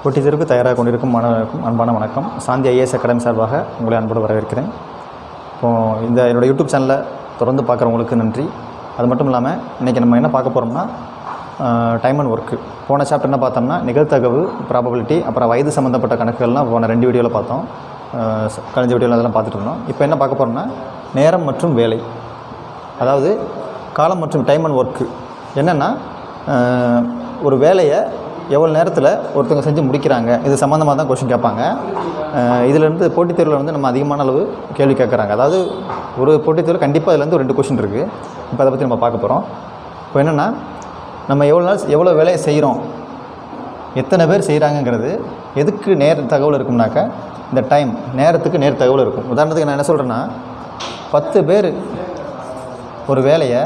போட்டித் தேர்வுக்கு தயாராக கொண்டிருக்கும் மாணவர்களுக்கும் அன்பான வணக்கம் சாந்தி ஐஏஎஸ் அகாடமி சார்பாக உங்களை அன்போடு வரவேற்கிறேன் இப்போது இந்த என்னோடய யூடியூப் சேனலை தொடர்ந்து பார்க்குறவங்களுக்கு நன்றி அது மட்டும் இல்லாமல் இன்றைக்கி நம்ம என்ன பார்க்க போகிறோம்னா டைம் அண்ட் ஒர்க்கு போன சாப்டர் என்ன பார்த்தோம்னா நிகழ்தகவு ப்ராபபிலிட்டி அப்புறம் வயது சம்மந்தப்பட்ட கணக்குகள்லாம் போன ரெண்டு வீடியோவில் பார்த்தோம் அஹ் ச- கழிஞ்ச வீடியோவில் அதெல்லாம் பார்த்துட்டு இருந்தோம் இப்போ என்ன பார்க்க போகிறோம்னா நேரம் மற்றும் வேலை அதாவது காலம் மற்றும் டைம் அண்ட் ஒர்க்கு என்னென்னா ஒரு வேலையை எவ்வளோ நேரத்தில் ஒருத்தவங்க செஞ்சு முடிக்கிறாங்க இது சம்மந்தமாக தான் கொஷின் கேட்பாங்க அஹ் இதிலேருந்து போட்டித் தேர்வில் வந்து நம்ம அதிகமான அளவு கேள்வி கேட்குறாங்க அதாவது ஒரு போட்டித் தேர்வு கண்டிப்பாக இதுலேருந்து ஒரு ரெண்டு கொஷின் இருக்குது இப்போ அதை பற்றி நம்ம பார்க்க போகிறோம் இப்போ என்னென்னா நம்ம எவ்வளோ நாள் எவ்வளோ வேலையை செய்கிறோம் எத்தனை பேர் செய்கிறாங்கங்கிறது எதுக்கு நேர தகவல் இருக்கும்னாக்கா இந்த டைம் நேரத்துக்கு நேர் தகவல் இருக்கும் உதாரணத்துக்கு நான் என்ன சொல்கிறேன்னா பத்து பேர் ஒரு வேலையை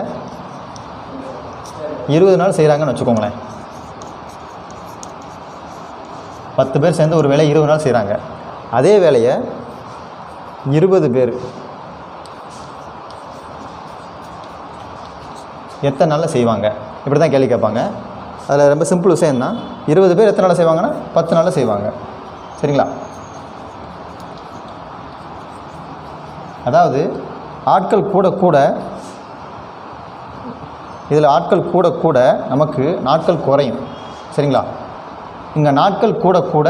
இருபது நாள் செய்கிறாங்கன்னு வச்சுக்கோங்களேன் பத்து பேர் சேர்ந்து ஒரு வேலையை இருபது நாள் செய்கிறாங்க அதே வேலையை இருபது பேர் எத்தனை நாளில் செய்வாங்க இப்படி தான் கேள்வி கேட்பாங்க அதில் ரொம்ப சிம்பிள் விஷயம் தான் இருபது பேர் எத்தனை நாளில் செய்வாங்கன்னா பத்து நாளில் செய்வாங்க சரிங்களா அதாவது ஆட்கள் கூட கூட இதில் ஆட்கள் கூட கூட நமக்கு நாட்கள் குறையும் சரிங்களா இங்கே நாட்கள் கூட கூட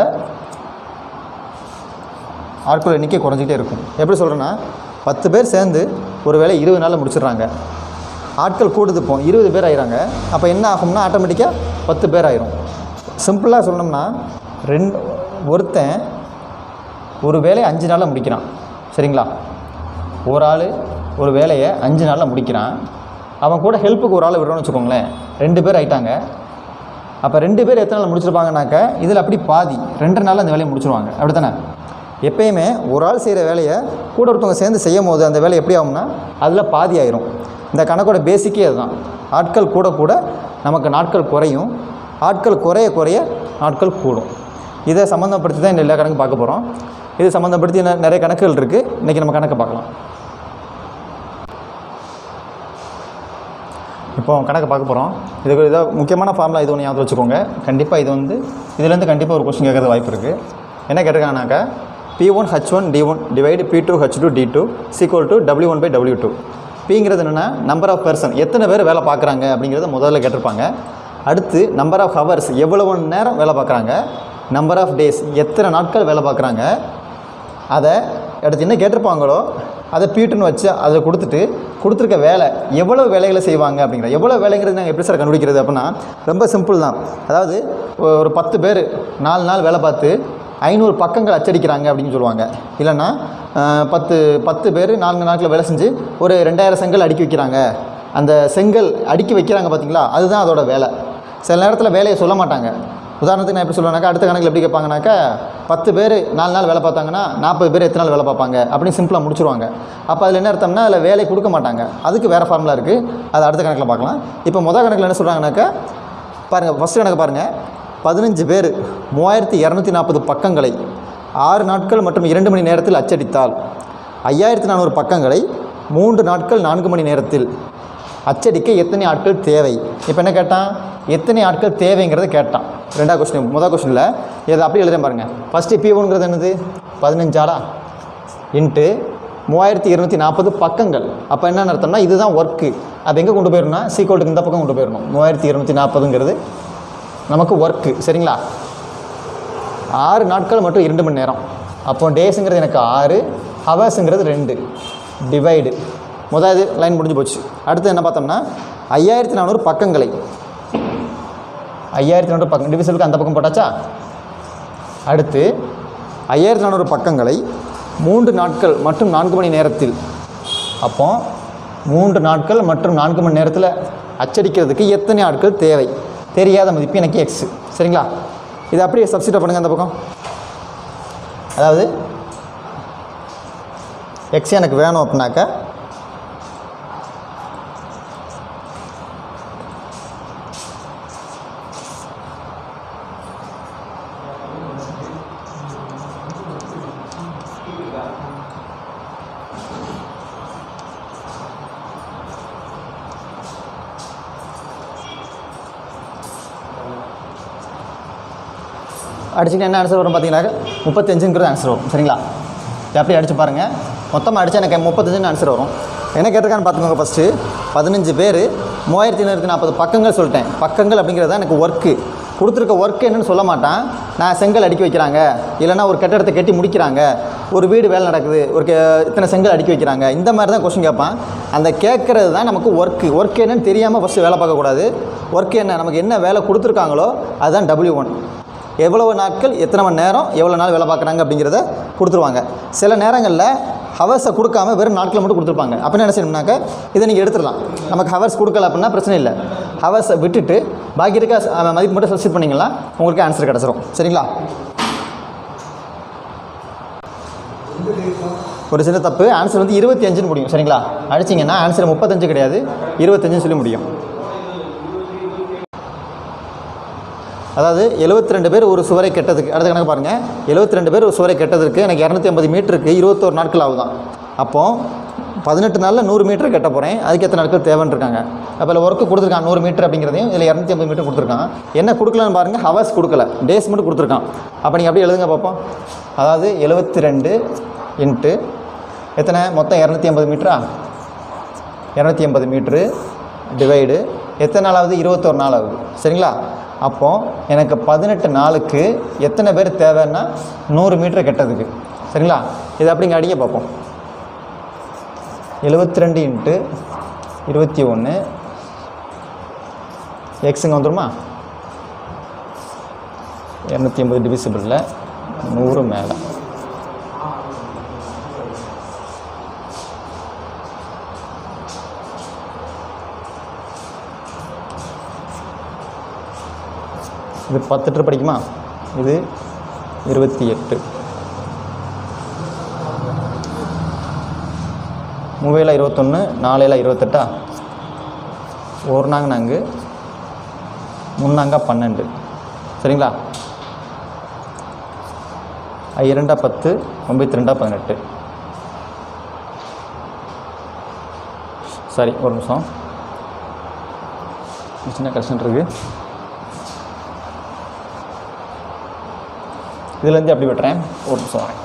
ஆட்கள் எண்ணிக்கை குறைஞ்சிக்கிட்டே இருக்கும் எப்படி சொல்கிறேன்னா பத்து பேர் சேர்ந்து ஒரு வேலை இருபது நாளில் முடிச்சிடுறாங்க ஆட்கள் கூடுது இப்போ இருபது பேர் ஆயிராங்க அப்போ என்ன ஆகும்னா ஆட்டோமேட்டிக்காக பத்து பேர் ஆயிரும் சிம்பிளாக சொல்லணும்னா ரெண்டு ஒருத்தன் ஒரு வேலையை அஞ்சு நாளில் முடிக்கிறான் சரிங்களா ஒரு ஆள் ஒரு வேலையை அஞ்சு நாளில் முடிக்கிறான் அவன் கூட ஹெல்ப்புக்கு ஒரு ஆள் விடுறோன்னு வச்சுக்கோங்களேன் ரெண்டு பேர் ஆயிட்டாங்க அப்போ ரெண்டு பேர் எத்தனை நாள் முடிச்சிருப்பாங்கனாக்க இதில் அப்படி பாதி ரெண்டு நாளில் அந்த வேலையை முடிச்சிருவாங்க அப்படி தானே எப்பயுமே ஒரு ஆள் செய்கிற வேலையை கூட ஒருத்தவங்க சேர்ந்து செய்யும் போது அந்த வேலை எப்படி ஆகும்னா அதில் பாதி ஆயிரும் இந்த கணக்கோட பேசிக்கே அதுதான் ஆட்கள் கூட கூட நமக்கு நாட்கள் குறையும் ஆட்கள் குறைய குறைய நாட்கள் கூடும் இதை சம்மந்தப்படுத்தி தான் இந்த எல்லா கணக்கும் பார்க்க போகிறோம் இது சம்மந்தப்படுத்தி நெ- நிறைய கணக்குகள் இருக்குது இன்றைக்கி நம்ம கணக்கை பார்க்கலாம் இப்போ கணக்கு பார்க்க போகிறோம் இதுக்கு இதாக முக்கியமான ஃபார்முலா இது ஒன்று ஞாபகம் வச்சுக்கோங்க கண்டிப்பாக இது வந்து இதுலேருந்து கண்டிப்பாக ஒரு கொஸ்டின் கேட்கறது வாய்ப்பு இருக்குது என்ன கேட்டிருக்காங்கனாக்கா P one H one T one divide P two H two T two equal to W one by W two பிங்கிறது என்னென்னா நம்பர் ஆஃப் பர்சன் எத்தனை பேர் வேலை பார்க்குறாங்க அப்படிங்கிறத முதல்ல கேட்டிருப்பாங்க அடுத்து நம்பர் ஆஃப் ஹவர்ஸ் எவ்வளவு நேரம் வேலை பார்க்குறாங்க நம்பர் ஆஃப் டேஸ் எத்தனை நாட்கள் வேலை பார்க்குறாங்க அதை அடுத்து என்ன கேட்டிருப்பாங்களோ அதை பீட்டுன்னு வச்சு அதை கொடுத்துட்டு கொடுத்துருக்க வேலை எவ்வளோ வேலைகளை செய்வாங்க அப்படிங்கிற எவ்வளோ வேலைங்கிறது நாங்கள் எப்படி சார் கண்டுபிடிக்கிறது அப்படின்னா ரொம்ப சிம்பிள் தான் அதாவது ஒ- ஒரு பத்து பேர் நாலு நாள் வேலை பார்த்து ஐநூறு பக்கங்கள் அச்சடிக்கிறாங்க அப்படின்னு சொல்லுவாங்க இல்லைன்னா அஹ், பத்து பத்து பேர் நான்கு நாட்களில் வேலை செஞ்சு ஒரு ரெண்டாயிரம் செங்கல் அடுக்கி வைக்கிறாங்க அந்த செங்கல் அடுக்கி வைக்கிறாங்க பார்த்தீங்களா அதுதான் அதோட வேலை சில நேரத்தில் வேலையை சொல்ல மாட்டாங்க உதாரணத்துக்கு நான் எப்படி சொல்லுவேனாக்கா அடுத்த கணக்கில் எப்படி கேட்பாங்கனாக்கா பத்து பேர் நாலு நாள் வேலை பார்த்தாங்கன்னா நாற்பது பேர் எத்தனை நாள் வேலை பார்ப்பாங்க அப்படின்னு சிம்பிளாக முடிச்சிருவாங்க அப்போ அதில் என்ன அர்த்தம்னா அதில் வேலை கொடுக்க மாட்டாங்க அதுக்கு வேறு ஃபார்முலா இருக்குது அது அடுத்த கணக்கில் பார்க்கலாம் இப்போ முதல் கணக்கில் என்ன சொல்கிறாங்கனாக்கா பாருங்கள் ஃபஸ்ட்டு கணக்கு பாருங்கள் பதினஞ்சு பேர் மூவாயிரத்தி இரநூத்தி நாற்பது பக்கங்களை ஆறு நாட்கள் மற்றும் இரண்டு மணி நேரத்தில் அச்சடித்தால் ஐயாயிரத்தி நானூறு பக்கங்களை மூன்று நாட்கள் நான்கு மணி நேரத்தில் அச்சடிக்க எத்தனை ஆட்கள் தேவை இப்போ என்ன கேட்டான் எத்தனை ஆட்கள் தேவைங்கிறத கேட்டான் ரெண்டாவது கொஸ்டின் முதல் கொஸ்டினில் இதை அப்படியே எழுதுறேன் பாருங்கள் ஃபஸ்ட்டு பி ஒன்றுங்கிறது என்னது பதினஞ்சாடா இன்ட்டு மூவாயிரத்தி இருநூற்றி நாற்பது பக்கங்கள் அப்போ என்ன அர்த்தம்னா இதுதான் ஒர்க்கு அது எங்கே கொண்டு போயிடணும்னா சீக்கோட்டுக்கு இந்த பக்கம் கொண்டு போயிடணும் மூவாயிரத்தி இருநூற்றி நாற்பதுங்கிறது நமக்கு ஒர்க்கு சரிங்களா ஆறு நாட்கள் மற்றும் இரண்டு மணி நேரம் அப்போ டேஸுங்கிறது எனக்கு ஆறு ஹவர்ஸுங்கிறது ரெண்டு டிவைடு முதல் லைன் முடிஞ்சு போச்சு அடுத்து என்ன பார்த்தோம்னா ஐயாயிரத்தி நானூறு பக்கங்களை ஐயாயிரத்தி நானூறு பக்கம் டிவிசலுக்கு அந்த பக்கம் போட்டாச்சா அடுத்து ஐயாயிரத்தி நானூறு பக்கங்களை மூன்று நாட்கள் மற்றும் நான்கு மணி நேரத்தில் அப்போ மூன்று நாட்கள் மற்றும் நான்கு மணி நேரத்தில் அச்சடிக்கிறதுக்கு எத்தனை ஆட்கள் தேவை தெரியாத மதிப்பு எனக்கு எக்ஸ் சரிங்களா இது அப்படியே சப்ஸ்டியூட் பண்ணுங்கள் அந்த பக்கம் அதாவது எக்ஸ் எனக்கு வேணும் அப்படின்னாக்கா அடிச்சிங்கன்னா என்ன ஆன்சர் வரும் பார்த்தீங்கன்னா முப்பத்தஞ்சுங்கிறது ஆன்சர் வரும் சரிங்களா எப்படி அடிச்சு பாருங்கள் மொத்தமாக அடிச்சா எனக்கு முப்பத்தஞ்சுன்னு ஆன்சர் வரும் என்ன கேட்டிருக்கான்னு பார்த்துக்கோங்க ஃபஸ்ட்டு பதினஞ்சு பேர் மூவாயிரத்தி ஐநூற்றி நாற்பது பக்கங்கள் சொல்லிட்டேன் பக்கங்கள் அப்படிங்கிறது தான் எனக்கு ஒர்க்கு கொடுத்துருக்க ஒர்க் என்னன்னு சொல்ல மாட்டான் நான் செங்கல் அடுக்கி வைக்கிறாங்க இல்லைன்னா ஒரு கட்டடத்தை கட்டி முடிக்கிறாங்க ஒரு வீடு வேலை நடக்குது ஒரு கே- இத்தனை செங்கல் அடுக்கி வைக்கிறாங்க இந்த மாதிரி தான் கொஸ்டின் கேட்பான் அந்த கேட்குறது தான் நமக்கு ஒர்க்கு ஒர்க் என்னன்னு தெரியாமல் ஃபஸ்ட்டு வேலை பார்க்கக்கூடாது ஒர்க் என்ன நமக்கு என்ன வேலை கொடுத்துருக்காங்களோ அதுதான் டபிள்யூ ஒன் எவ்வளவு நாட்கள் எத்தனை மணி நேரம் எவ்வளோ நாள் வேலை பார்க்குறாங்க அப்படிங்கிறத கொடுத்துருவாங்க சில நேரங்களில் ஹவர்ஸை கொடுக்காம வெறும் நாட்களை மட்டும் கொடுத்துருப்பாங்க அப்போ என்ன செய்யணும்னாக்க இதை நீங்கள் எடுத்துடலாம் நமக்கு ஹவர்ஸ் கொடுக்கல அப்படின்னா பிரச்சனை இல்லை ஹவர்ஸை விட்டுட்டு பாக்கி இருக்க அஹ், மதிப்பு மட்டும் சப்ஸ்டிட் பண்ணிங்கன்னா உங்களுக்கு ஆன்சர் கிடச்சிரும் சரிங்களா ஒரு சின்ன தப்பு ஆன்சர் வந்து இருபத்தி அஞ்சுன்னு முடியும் சரிங்களா அடிச்சிங்கன்னா ஆன்சர் முப்பத்தஞ்சு கிடையாது இருபத்தஞ்சுன்னு சொல்லி முடியும் அதாவது 72 ரெண்டு பேர் ஒரு சுவரை கெட்டதுக்கு அடுத்த கணக்கு பாருங்கள் 72 ரெண்டு பேர் ஒரு சுவரை கெட்டதுக்கு எனக்கு இரநூத்தி ஐம்பது மீட்டருக்கு இருபத்தோரு நாட்கள் ஆகுதான் அப்போது பதினெட்டு நாளில் நூறு மீட்டர் கட்ட போகிறேன் அதுக்கு எத்தனை நாட்கள் தேவைன்னு இருக்காங்க அப்போ இதில் ஒர்க்கு கொடுத்துருக்கான் நூறு மீட்டர் அப்படிங்கிறதையும் இதில் இரநூத்தி ஐம்பது மீட்டர் கொடுத்துருக்கான் என்ன கொடுக்கலன்னு பாருங்கள் ஹவர்ஸ் கொடுக்கல டேஸ் மட்டும் கொடுத்துருக்கான் அப்போ நீங்கள் அப்படியே எழுதுங்க பார்ப்போம் அதாவது எழுபத்தி ரெண்டு இன்ட்டு எத்தனை மொத்தம் இரநூத்தி ஐம்பது மீட்டரா இரநூத்தி எண்பது மீட்ரு டிவைடு எத்தனை நாள் ஆகுது இருபத்தோரு நாள் ஆகுது சரிங்களா அப்போ எனக்கு பதினெட்டு நாளுக்கு எத்தனை பேர் தேவைன்னா நூறு மீட்டர் கெட்டதுக்கு சரிங்களா இது அப்படிங்க அடிங்க பார்ப்போம் எழுபத்தி ரெண்டு இன்ட்டு இருபத்தி ஒன்று எக்ஸுங்க வந்துருமா இரநூத்தி எண்பது டிவிசிபிளில் நூறு மேலே இது பத்து லிட்டர் படிக்குமா இது இருபத்தி எட்டு மூவையில் இருபத்தொன்று நாலையில் இருபத்தெட்டா ஒரு நாங்க நாங்கு முன்னாங்க பன்னெண்டு சரிங்களா ஐ இரண்டா பத்து ஒம்பத்தி ரெண்டா பதினெட்டு சரி ஒரு நிமிஷம் சின்ன கஷ்டம் இருக்குது இதுலேருந்து அப்படி வெட்டுறேன் ஒரு நிமிஷம் வரேன்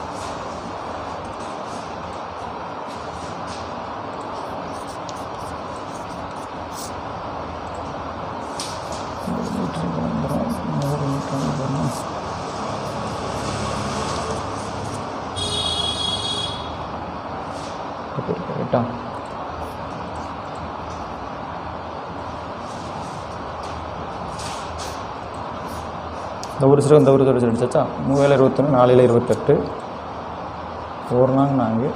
கரெக்டா இந்த ஒரு சிறு இந்த ஒரு சிறு அடிச்சாச்சா மூவேல இருபத்தொன்று நாலையில் இருபத்தெட்டு ஒரு நாள் நாங்கள்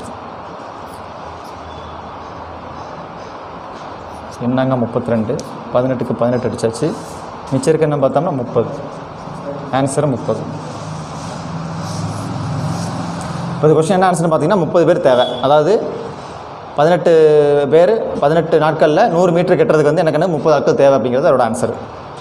என்னங்க முப்பத்தி ரெண்டு பதினெட்டுக்கு பதினெட்டு அடிச்சாச்சு மிச்சம் இருக்க என்ன பார்த்தோம்னா முப்பது ஆன்சரு முப்பது இப்போ இது கொஸ்டின் என்ன ஆன்சர்னு பார்த்தீங்கன்னா முப்பது பேர் தேவை அதாவது பதினெட்டு பேர் பதினெட்டு நாட்களில் நூறு மீட்டர் கட்டுறதுக்கு வந்து எனக்கு என்ன முப்பது நாட்கள் தேவை அப்படிங்கிறது அதோட ஆன்சர்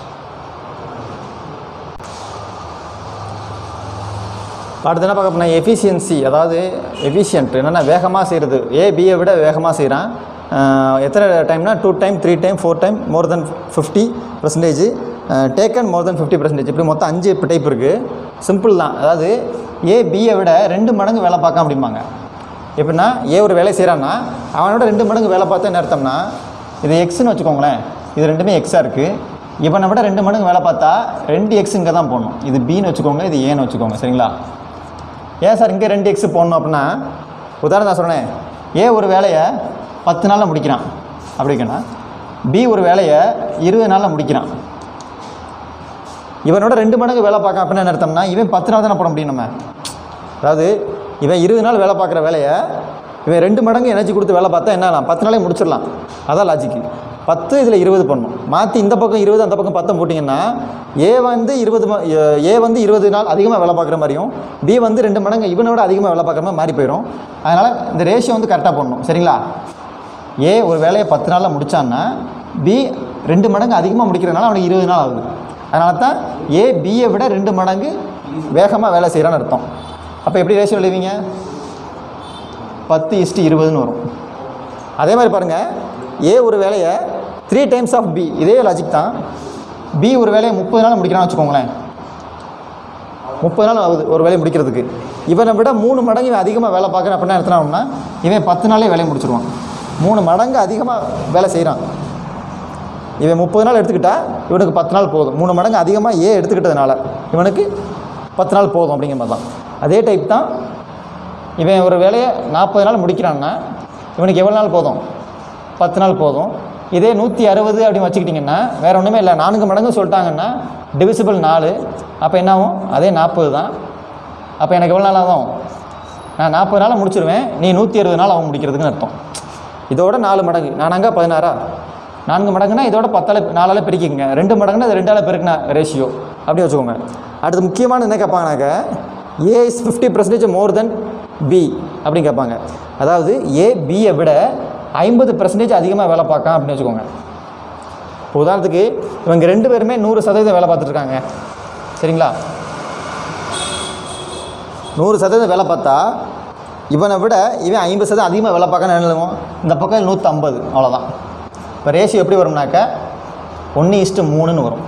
அடுத்து என்ன பார்க்க போனால் எஃபிஷியன்சி அதாவது எஃபிஷியன்ட் என்னென்னா வேகமாக செய்கிறது ஏ பியை விட வேகமாக செய்கிறான் எத்தனை டைம்னா two time three time four time more than fifty percentage taken more than fifty percentage இப்படி மொத்தம் அஞ்சு டைப் இருக்குது சிம்பிள் தான் அதாவது ஏ பியை விட ரெண்டு மடங்கு வேலை பார்க்க அப்படிம்பாங்க எப்படின்னா ஏ ஒரு வேலை செய்கிறான்னா அவனோட ரெண்டு மடங்கு வேலை பார்த்தா என்ன அர்த்தம்னா இது எக்ஸ்னு வச்சுக்கோங்களேன் இது ரெண்டுமே எக்ஸாக இருக்குது இவனை விட ரெண்டு மடங்கு வேலை பார்த்தா ரெண்டு எக்ஸ் இங்கே தான் போடணும் இது பின்னு வச்சுக்கோங்க இது ஏன்னு வச்சுக்கோங்க சரிங்களா ஏன் சார் இங்கே ரெண்டு எக்ஸ் போடணும் அப்படின்னா உதாரணம் நான் சொன்னேன் ஏ ஒரு வேலையை பத்து நாளில் முடிக்கிறான் அப்படின்னா பி ஒரு வேலையை இருபது நாளில் முடிக்கிறான் இவனோட ரெண்டு மடங்கு வேலை பார்க்க அப்படின்னு என்ன அர்த்தம்னா இவன் பத்து நாள் தானே போட முடியும் நம்ம அதாவது இவன் இருபது நாள் வேலை பார்க்குற வேலையை இவன் ரெண்டு மடங்கு எனர்ஜி கொடுத்து வேலை பார்த்தா என்ன ஆகலாம் பத்து நாளே முடிச்சிடலாம் அதான் லாஜிக்கு பத்து இதில் இருபது பண்ணும் மாற்றி இந்த பக்கம் இருபது அந்த பக்கம் பத்தை போட்டிங்கன்னா ஏ வந்து இருபது ம- ஏ- ஏ வந்து இருபது நாள் அதிகமாக வேலை பார்க்குற மாதிரியும் பி வந்து ரெண்டு மடங்கு இவனோட அதிகமாக வேலை பார்க்குற மாதிரி மாறி போயிடும் அதனால் இந்த ரேஷியோ வந்து கரெக்டாக பண்ணணும் சரிங்களா ஏ ஒரு வேலையை பத்து நாளில் முடித்தான்னா பி ரெண்டு மடங்கு அதிகமாக முடிக்கிறதுனால அவனுக்கு இருபது நாள் ஆகுது அதனால தான் ஏ பியை விட ரெண்டு மடங்கு வேகமாக வேலை செய்கிறான்னு அர்த்தம் அப்போ எப்படி ரேஷியோ எழுதுவீங்க பத்து இஸ்ட்டு இருபதுன்னு வரும் அதே மாதிரி பாருங்கள் ஏ ஒரு வேலையை த்ரீ டைம்ஸ் ஆஃப் பி இதே லாஜிக் தான் பி ஒரு வேலையை முப்பது நாள் முடிக்கிறான்னு வச்சுக்கோங்களேன் முப்பது நாள் ஆகுது ஒரு வேலையை முடிக்கிறதுக்கு இவனை விட மூணு மடங்கு இவன் அதிகமாக வேலை பார்க்குறேன் அப்படின்னா எடுத்துனா இவன் பத்து நாளே வேலையை முடிச்சிருவான் மூணு மடங்கு அதிகமாக வேலை செய்கிறான் இவன் முப்பது நாள் எடுத்துக்கிட்டா இவனுக்கு பத்து நாள் போதும் மூணு மடங்கு அதிகமாக ஏ எடுத்துக்கிட்டதுனால இவனுக்கு பத்து நாள் போதும் அப்படிங்கிற மாதிரி தான் அதே டைப் தான் இவன் ஒரு வேலையை நாற்பது நாள் முடிக்கிறான்னா இவனுக்கு எவ்வளோ நாள் போதும் பத்து நாள் போதும் இதே நூற்றி அறுபது அப்படின்னு வச்சுக்கிட்டிங்கன்னா வேறு ஒன்றுமே இல்லை நான்கு மடங்கு சொல்லிட்டாங்கன்னா டிவிசிபிள் நாலு அப்போ என்ன ஆகும் அதே நாற்பது தான் அப்போ எனக்கு எவ்வளோ நாள் ஆகும் நான் நாற்பது நாள் முடிச்சிருவேன் நீ நூற்றி அறுபது நாள் அவன் முடிக்கிறதுக்குன்னு அர்த்தம் இதோட நாலு மடங்கு நானாங்க பதினாறா நான்கு மடங்குனா இதோட பத்தால நாலால் பிரிக்கிங்க ரெண்டு மடங்குனா அது ரெண்டால் பெருக்கின ரேஷியோ அப்படி வச்சுக்கோங்க அடுத்து முக்கியமான என்ன கேட்பாங்கனாக்க A is fifty percentage more than B அப்படின்னு கேட்பாங்க அதாவது ஏ பியை விட ஐம்பது பர்சன்டேஜ் அதிகமாக வேலை பார்க்கான் அப்படின்னு வச்சுக்கோங்க இப்போ உதாரணத்துக்கு இவங்க ரெண்டு பேருமே நூறு சதவீதம் வேலை பார்த்துட்டு இருக்காங்க சரிங்களா நூறு சதவீதம் வேலை பார்த்தா இவனை விட இவன் ஐம்பது சதவீதம் அதிகமாக வேலை பார்க்க நினைலுவோம் இந்த பக்கம் நூற்றம்பது அவ்வளோதான் இப்போ ரேஷியோ எப்படி வரும்னாக்க ஒன்று இஸ்ட்டு மூணுன்னு வரும்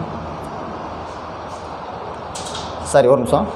சரி ஒரு நிமிஷம்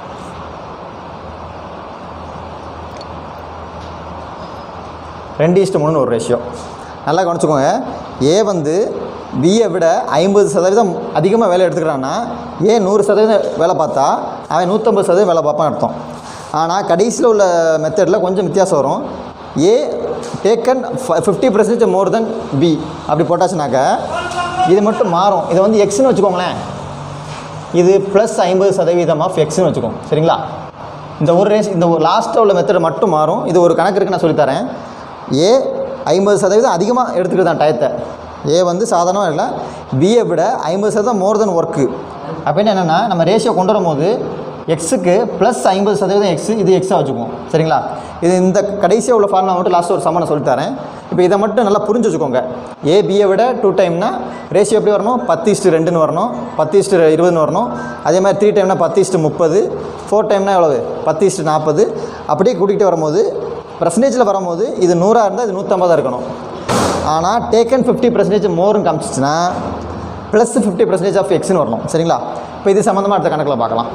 ரெண்டு இஸ்ட்டு மூணுன்னு ஒரு ரேஷியோ நல்லா கவனிச்சுக்கோங்க ஏ வந்து பியை விட ஐம்பது சதவீதம் அதிகமாக வேலை எடுத்துக்கிறான்னா ஏ நூறு சதவீதம் வேலை பார்த்தா அவன் நூற்றம்பது சதவீதம் வேலை பார்ப்பான் அர்த்தம் ஆனால் கடைசியில் உள்ள மெத்தடில் கொஞ்சம் வித்தியாசம் வரும் A taken fifty percentage more than B அப்படி போட்டாச்சுனாக்க இது மட்டும் மாறும் இதை வந்து எக்ஸ்னு வச்சுக்கோங்களேன் இது ப்ளஸ் ஐம்பது சதவீதம் ஆஃப் எக்ஸ்னு வச்சுக்கோங்க சரிங்களா இந்த ஒரு ரேஸ் இந்த ஒரு லாஸ்ட்டாக உள்ள மெத்தட் மட்டும் மாறும் இது ஒரு கணக்கு இருக்குது நான் சொல்லித்தரேன் ஏ ஐம்பது சதவீதம் அதிகமாக எடுத்துக்கிட்டு தான் டயத்தை ஏ வந்து சாதாரணமாக இல்லை பிஏ விட ஐம்பது சதவீதம் மோர் தென் ஒர்க்கு அப்படின்னு என்னென்னா நம்ம ரேஷியோ கொண்டு வரும்போது எக்ஸுக்கு ப்ளஸ் ஐம்பது சதவீதம் எக்ஸ் இது எக்ஸாக வச்சுக்குவோம் சரிங்களா இது இந்த கடைசியாக உள்ள ஃபார்முலா மட்டும் லாஸ்ட் ஒரு சம்மனை சொல்லித்தரேன் இப்போ இதை மட்டும் நல்லா புரிஞ்சு வச்சுக்கோங்க ஏ பியை விட டூ டைம்னா ரேஷியோ எப்படி வரணும் பத்து இஸ்ட்டு ரெண்டுன்னு வரணும் பத்து இஸ்ட்டு இருபதுன்னு வரணும் அதே மாதிரி த்ரீ டைம்னா பத்து இஸ்ட்டு முப்பது ஃபோர் டைம்னா எவ்வளவு பத்து இஸ்ட்டு நாற்பது அப்படியே கூட்டிகிட்டு வரும்போது பர்சன்டேஜில் வரும்போது இது நூறாக இருந்தால் இது நூற்றம்பதாக இருக்கணும் ஆனால் டேக்கன் ஃபிஃப்டி பர்சன்டேஜ் மோர்னு காமிச்சிச்சுன்னா ப்ளஸ் ஃபிஃப்டி பர்சன்டேஜ் ஆஃப் எக்ஸ்னு வரணும் சரிங்களா இப்போ இது சம்மந்தமாக அடுத்த கணக்கில் பார்க்கலாம்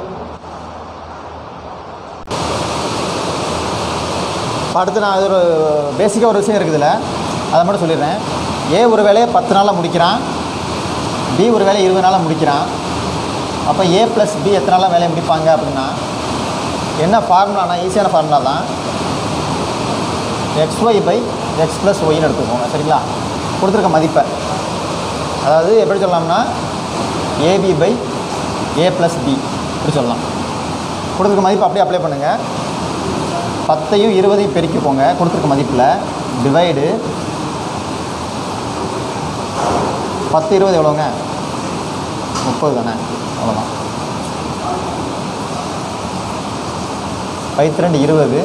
இப்போ அடுத்து நான் அது ஒரு பேசிக்காக ஒரு விஷயம் இருக்குதுல்ல அதை மட்டும் சொல்லிடுறேன் ஏ ஒரு வேலையை பத்து நாளில் முடிக்கிறான் பி ஒரு வேலையை இருபது நாளில் முடிக்கிறான் அப்போ ஏ ப்ளஸ் பி எத்தனை நாளில் வேலையை முடிப்பாங்க அப்படின்னா என்ன ஃபார்முலானா ஈஸியான ஃபார்முலா தான் X Y by X plus ஒய்னு எடுத்துக்கோங்க சரிங்களா கொடுத்துருக்க மதிப்பை அதாவது எப்படி சொல்லலாம்னா AB by A plus B இப்படி சொல்லலாம் கொடுத்துருக்க மதிப்பு அப்படியே அப்ளை பண்ணுங்கள் பத்தையும் இருபதையும் பெருக்கிக்கோங்க கொடுத்துருக்க மதிப்பில் டிவைடு பத்து இருபது எவ்வளோங்க முப்பது தானே அவ்வளோதான் பைத்து ரெண்டு இருபது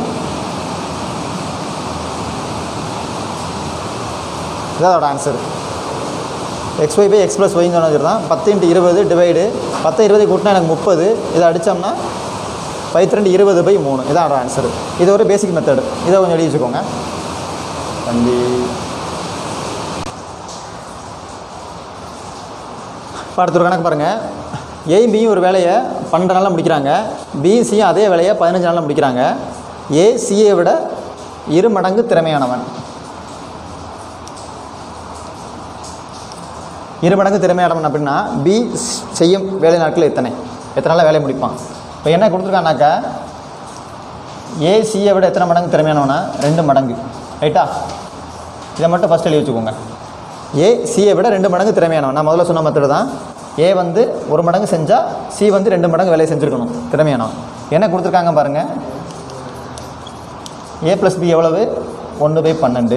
இதான் அதோட answer X Y by X plus ஒய்னு சொன்னது தான் பத்து இன்ட்டு இருபது டிவைடு பத்து இருபது கூட்டினா எனக்கு முப்பது இதை அடித்தோம்னா பைத்து ரெண்டு இருபது பை மூணு இதான் அதோட ஆன்சர் இது ஒரு பேசிக் மெத்தடு இதை கொஞ்சம் எழுதி வச்சுக்கோங்க தம்பி இப்போ அடுத்த ஒரு கணக்கு பாருங்கள் ஏயும் பியும் ஒரு வேலையை பன்னெண்டு நாளில் முடிக்கிறாங்க பியும் சியும் அதே வேலையை பதினஞ்சு நாளில் முடிக்கிறாங்க ஏ சியை விட இரு மடங்கு திறமையானவன் இரு மடங்கு திறமையானவன் அப்படின்னா பி செய்யும் வேலை நாட்கள் எத்தனை எத்தனை நாளில் வேலையை முடிப்பான் இப்போ என்ன கொடுத்துருக்கானாக்கா ஏ சியை விட எத்தனை மடங்கு திறமையானவனா ரெண்டு மடங்கு ரைட்டா இதை மட்டும் ஃபஸ்ட் எழுதி வச்சுக்கோங்க ஏ சியை விட ரெண்டு மடங்கு திறமையானவன் நான் முதல்ல சொன்ன மெத்தடு தான் ஏ வந்து ஒரு மடங்கு செஞ்சால் சி வந்து ரெண்டு மடங்கு வேலையை செஞ்சுருக்கணும் திறமையானவன் என்ன கொடுத்துருக்காங்க பாருங்கள் ஏ ப்ளஸ் பி எவ்வளவு ஒன்று பை பன்னெண்டு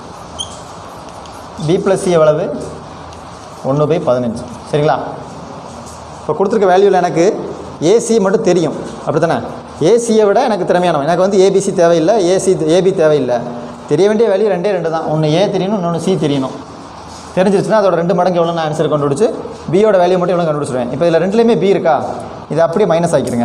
பி ப்ளஸ் சி எவ்வளவு ஒன்று பை பதினஞ்சு சரிங்களா இப்போ கொடுத்துருக்க வேல்யூவில் எனக்கு ஏசி மட்டும் தெரியும் அப்படி தானே ஏசியை விட எனக்கு திறமையானவன் எனக்கு வந்து ஏபிசி தேவையில்லை ஏசி ஏபி தேவையில்லை தெரிய வேண்டிய வேல்யூ ரெண்டே ரெண்டு தான் ஒன்று ஏ தெரியணும் இன்னொன்று சி தெரியணும் தெரிஞ்சிருச்சுன்னா அதோட ரெண்டு மடங்கு எவ்வளோ நான் ஆன்சர் கண்டுபிடிச்சு பியோட வேல்யூ மட்டும் எவ்வளோ கண்டுபிடிச்சிருவேன் இப்போ இதில் ரெண்டுலேயுமே பி இருக்கா இதை அப்படியே மைனஸ் ஆக்கிடுங்க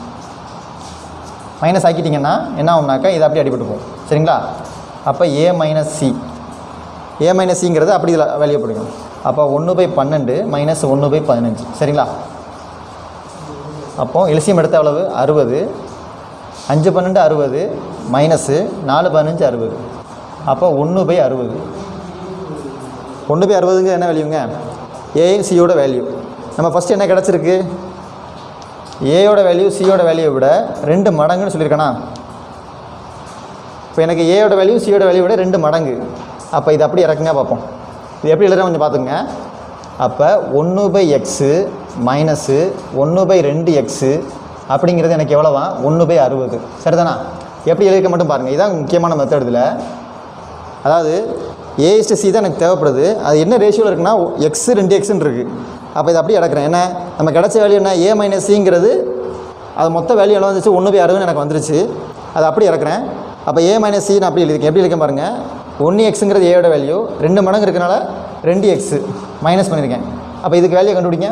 மைனஸ் ஆக்கிட்டிங்கன்னா என்ன ஆகும்னாக்கா இது அப்படியே அடிபட்டு போகும் சரிங்களா அப்போ A minus C A minus சிங்கிறது அப்படி இதில் வேல்யூ பிடிக்கும் அப்போ ஒன்று பை பன்னெண்டு மைனஸ் ஒன்று பை பதினஞ்சு சரிங்களா அப்போது எல்சியம் எடுத்த எவ்வளவு அறுபது அஞ்சு பன்னெண்டு அறுபது மைனஸு நாலு பதினஞ்சு அறுபது அப்போ ஒன்று பை அறுபது ஒன்று பை அறுபதுங்க என்ன வேல்யூங்க ஏயும் சியோட வேல்யூ நம்ம ஃபஸ்ட்டு என்ன கிடச்சிருக்கு ஏயோட வேல்யூ சியோட வேல்யூவை விட ரெண்டு மடங்குன்னு சொல்லியிருக்கேனா இப்போ எனக்கு ஏயோட வேல்யூ சியோட வேல்யூ விட ரெண்டு மடங்கு அப்போ இது அப்படி இறக்குங்க பார்ப்போம் இது எப்படி எழுதுறேன் கொஞ்சம் பார்த்துங்க அப்போ ஒன்று பை எக்ஸு மைனஸு ஒன்று பை ரெண்டு எக்ஸு அப்படிங்கிறது எனக்கு எவ்வளோவா ஒன்று பை அறுபது சரிதானா எப்படி எழுதிக்க மட்டும் பாருங்கள் இதான் முக்கியமான மெத்தட் இதில் அதாவது ஏஎஸ்டி சி தான் எனக்கு தேவைப்படுது அது என்ன ரேஷியோவில் இருக்குன்னா எக்ஸ் ரெண்டு எக்ஸ்ன்னு இருக்குது அப்போ இதை அப்படியே இடக்கிறேன் என்ன நம்ம கிடச்ச வேல்யூ என்ன ஏ மைனஸ் சிங்கிறது அது மொத்த வேல்யூ என்ன வந்துச்சு ஒன்று பை அறுபதுன்னு எனக்கு வந்துருச்சு அதை அப்படி இறக்குறேன் அப்போ ஏ மைனஸ் சி நான் அப்படி எழுதிருக்கேன் எப்படி எழுதிக்க பாருங்கள் ஒன்று எக்ஸுங்கிறது ஏயோட வேல்யூ ரெண்டு மடங்கு இருக்கனால ரெண்டு எக்ஸு மைனஸ் பண்ணியிருக்கேன் அப்போ இதுக்கு வேல்யூ கண்டுபிடிங்க